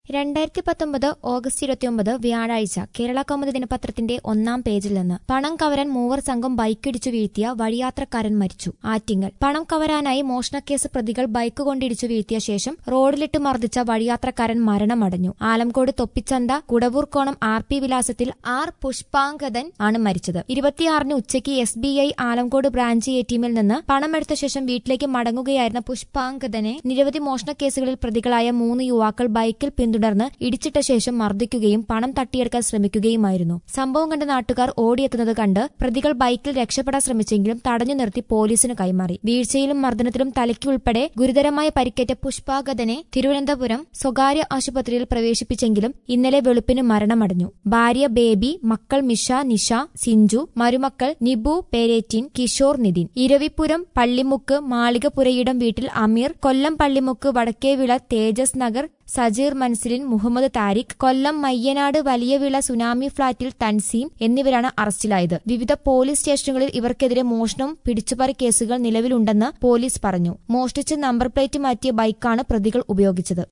രണ്ടായിരത്തി പത്തൊമ്പത് ഓഗസ്റ്റ് ഇരുപത്തിയൊമ്പത് വ്യാഴാഴ്ച കേരള കൗമുദി ദിനപത്രത്തിന്റെ ഒന്നാം പേജിൽ നിന്ന് പണം കവരാൻ മൂവർ സംഘം ബൈക്കിടിച്ചു വീഴ്ത്തിയ വഴിയാത്രക്കാരൻ മരിച്ചു ആറ്റിങ്ങൽ പണം കവരാനായി മോഷണക്കേസ് പ്രതികൾ ബൈക്ക് കൊണ്ടിടിച്ചു വീഴ്ത്തിയ ശേഷം റോഡിലിട്ട് മർദ്ദിച്ച വഴിയാത്രക്കാരൻ മരണമടഞ്ഞു ആലംകോട് തൊപ്പിച്ചന്ത കുടവൂർക്കോണം ആർ പി വിലാസത്തിൽ ആർ പുഷ്പാങ്കദൻ ആണ് മരിച്ചത് ഇരുപത്തിയാറിന് ഉച്ചയ്ക്ക് S B I Alamcode branch A ടീമിൽ നിന്ന് പണമെടുത്ത ശേഷം വീട്ടിലേക്ക് മടങ്ങുകയായിരുന്ന പുഷ്പാങ്കദനെ നിരവധി മോഷണക്കേസുകളിൽ പ്രതികളായ മൂന്ന് യുവാക്കൾ ബൈക്കിൽ പിന്തുടർന്ന് ഇടിച്ചിട്ട ശേഷം മർദ്ദിക്കുകയും പണം തട്ടിയെടുക്കാൻ ശ്രമിക്കുകയുമായിരുന്നു സംഭവം കണ്ട നാട്ടുകാർ ഓടിയെത്തുന്നത് കണ്ട് പ്രതികൾ ബൈക്കിൽ രക്ഷപ്പെടാൻ ശ്രമിച്ചെങ്കിലും തടഞ്ഞു നിർത്തി പോലീസിന് കൈമാറി വീഴ്ചയിലും മർദ്ദനത്തിലും തലയ്ക്ക് ഉൾപ്പെടെ ഗുരുതരമായ പരിക്കേറ്റ പുഷ്പാഗതനെ തിരുവനന്തപുരം സ്വകാര്യ ആശുപത്രിയിൽ പ്രവേശിപ്പിച്ചെങ്കിലും ഇന്നലെ വെളുപ്പിന് മരണമടഞ്ഞു ഭാര്യ ബേബി മക്കൾ മിഷ നിഷ സിഞ്ചു മരുമക്കൾ നിബു പേരേറ്റിൻ കിഷോർ നിതിൻ ഇരവിപുരം പള്ളിമുക്ക് മാളികപ്പുരയിടം വീട്ടിൽ അമീർ കൊല്ലം പള്ളിമുക്ക് വടക്കേവിള തേജസ് നഗർ സജീർ മൻസിലിൻ മുഹമ്മദ് താരിഖ് കൊല്ലം മയ്യനാട് വലിയവിള സുനാമി ഫ്ളാറ്റിൽ തൻസീം എന്നിവരാണ് അറസ്റ്റിലായത് വിവിധ പോലീസ് സ്റ്റേഷനുകളിൽ ഇവർക്കെതിരെ മോഷണം പിടിച്ചുപറി കേസുകൾ നിലവിലുണ്ടെന്ന് പോലീസ് പറഞ്ഞു മോഷ്ടിച്ച് നമ്പർ പ്ലേറ്റ് മാറ്റിയ ബൈക്കാണ് പ്രതികൾ ഉപയോഗിച്ചത്